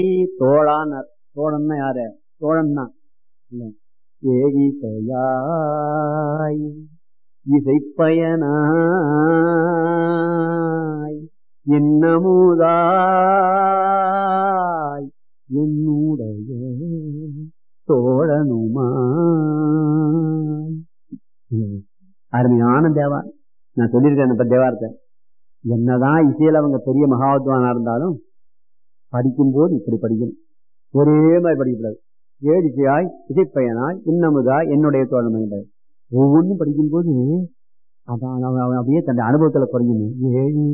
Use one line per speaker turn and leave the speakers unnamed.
தோழானார் தோழன்னா யாரு தோழன் தான் ஏகிசையாய் இசைப்பயனாய் என்னமுதாய் என்னுடைய தோழனுமாய் ம். அருமையான தேவா நான் சொல்லியிருக்கேன் இப்ப தேவாரத்தை என்னதான் இசையில அவங்க பெரிய மகாத்வானா இருந்தாலும் படிக்கும்போது இப்படி படிக்கணும் ஒரே மாதிரி படிக்கக்கூடாது ஏடிசையாய் இசைப்பயனாய் இன்னமுதாய் என்னுடைய தோழமைன்றது ஒவ்வொன்றும் படிக்கும்போது அதான் அவன் அவன் அப்படியே தன்னுடைய அனுபவத்துல குறையணும் ஏழு